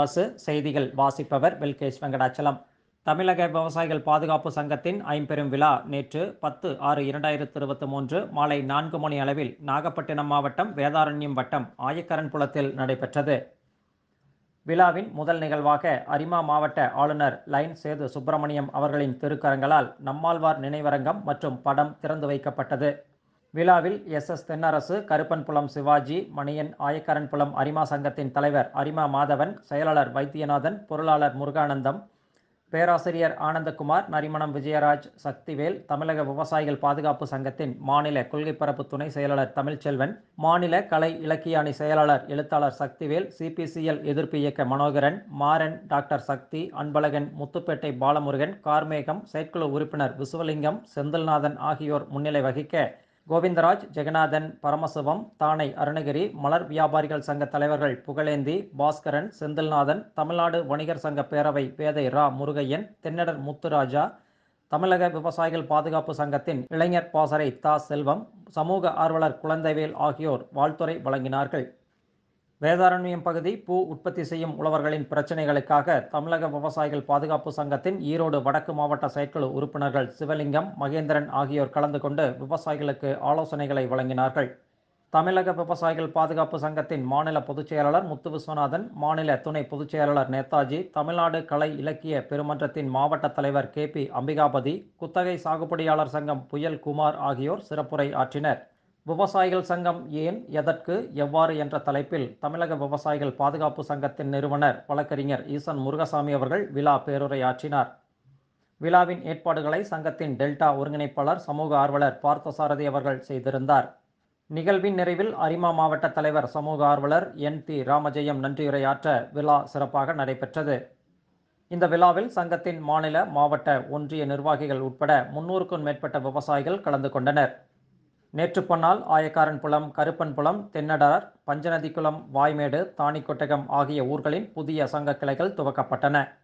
அரசு செய்திகள் வாசிப்பவர் வெல்கேஷ் வெங்கடாச்சலம் தமிழக விவசாயிகள் பாதுகாப்பு சங்கத்தின் ஐம்பெரும் விழா நேற்று பத்து ஆறு இரண்டாயிரத்து இருபத்தி மூன்று மாலை நான்கு மணி அளவில் நாகப்பட்டினம் மாவட்டம் வேதாரண்யம் வட்டம் ஆயக்கரன்புலத்தில் நடைபெற்றது விழாவின் முதல் நிகழ்வாக அரிமா மாவட்ட ஆளுநர் லைன் சேது சுப்பிரமணியம் அவர்களின் திருக்கரங்களால் நம்மாழ்வார் நினைவரங்கம் மற்றும் படம் திறந்து வைக்கப்பட்டது விழாவில் எஸ் எஸ் தென்னரசு கருப்பன்புலம் சிவாஜி மணியன் ஆயக்கரன்புலம் அரிமா சங்கத்தின் தலைவர் அரிமா மாதவன் செயலாளர் வைத்தியநாதன் பொருளாளர் முருகானந்தம் பேராசிரியர் ஆனந்தகுமார் நரிமணம் விஜயராஜ் சக்திவேல் தமிழக விவசாயிகள் பாதுகாப்பு சங்கத்தின் மாநில கொள்கை பரப்பு துணை செயலாளர் தமிழ்ச்செல்வன் மாநில கலை இலக்கிய அணி செயலாளர் எழுத்தாளர் சக்திவேல் சிபிசிஎல் எதிர்ப்பு இயக்க மனோகரன் மாறன் டாக்டர் சக்தி அன்பழகன் முத்துப்பேட்டை பாலமுருகன் கார்மேகம் செயற்குழு உறுப்பினர் விசுவலிங்கம் செந்தில்நாதன் ஆகியோர் முன்னிலை வகிக்க கோவிந்தராஜ் ஜெகநாதன் பரமசிவம் தானை அருணகிரி மலர் வியாபாரிகள் சங்க தலைவர்கள் புகழேந்தி பாஸ்கரன் செந்தில்நாதன் தமிழ்நாடு வணிகர் சங்க பேரவை பேதை ரா முருகையன் தென்னடர் முத்துராஜா தமிழக விவசாயிகள் பாதுகாப்பு சங்கத்தின் இளைஞர் பாசறை தா செல்வம் சமூக ஆர்வலர் குழந்தைவேல் ஆகியோர் வாழ்த்துரை வழங்கினார்கள் வேதாரண்யம் பகுதி பூ உற்பத்தி செய்யும் உழவர்களின் பிரச்சினைகளுக்காக தமிழக விவசாயிகள் பாதுகாப்பு சங்கத்தின் ஈரோடு வடக்கு மாவட்ட செயற்குழு உறுப்பினர்கள் சிவலிங்கம் மகேந்திரன் ஆகியோர் கலந்து கொண்டு விவசாயிகளுக்கு ஆலோசனைகளை வழங்கினார்கள் தமிழக விவசாயிகள் பாதுகாப்பு சங்கத்தின் மாநில பொதுச் செயலாளர் முத்து விஸ்வநாதன் மாநில துணை பொதுச் செயலாளர் நேதாஜி தமிழ்நாடு கலை இலக்கிய பெருமன்றத்தின் மாவட்ட தலைவர் கே பி அம்பிகாபதி குத்தகை சாகுபடியாளர் சங்கம் புயல் குமார் ஆகியோர் சிறப்புரை ஆற்றினர் விவசாயிகள் சங்கம் ஏன் எதற்கு எவ்வாறு என்ற தலைப்பில் தமிழக விவசாயிகள் பாதுகாப்பு சங்கத்தின் நிறுவனர் வழக்கறிஞர் ஈசன் முருகசாமி அவர்கள் விழா பேருரையாற்றினார் விழாவின் ஏற்பாடுகளை சங்கத்தின் டெல்டா ஒருங்கிணைப்பாளர் சமூக ஆர்வலர் பார்த்தசாரதி அவர்கள் செய்திருந்தார் நிகழ்வின் நிறைவில் அரிமா மாவட்ட தலைவர் சமூக ஆர்வலர் என் தி ராமஜெயம் நன்றியுரையாற்ற விழா சிறப்பாக நடைபெற்றது இந்த விழாவில் சங்கத்தின் மாநில மாவட்ட ஒன்றிய நிர்வாகிகள் உட்பட முன்னூறுக்கும் மேற்பட்ட விவசாயிகள் கலந்து கொண்டனர் நேற்றுப்பொன்னால் ஆயக்காரன்புலம் கருப்பன்புலம் தென்னடார் பஞ்சநதிக்குளம் வாய்மேடு தாணிக்கொட்டகம் ஆகிய ஊர்களின் புதிய சங்க கிளைகள் துவக்கப்பட்டன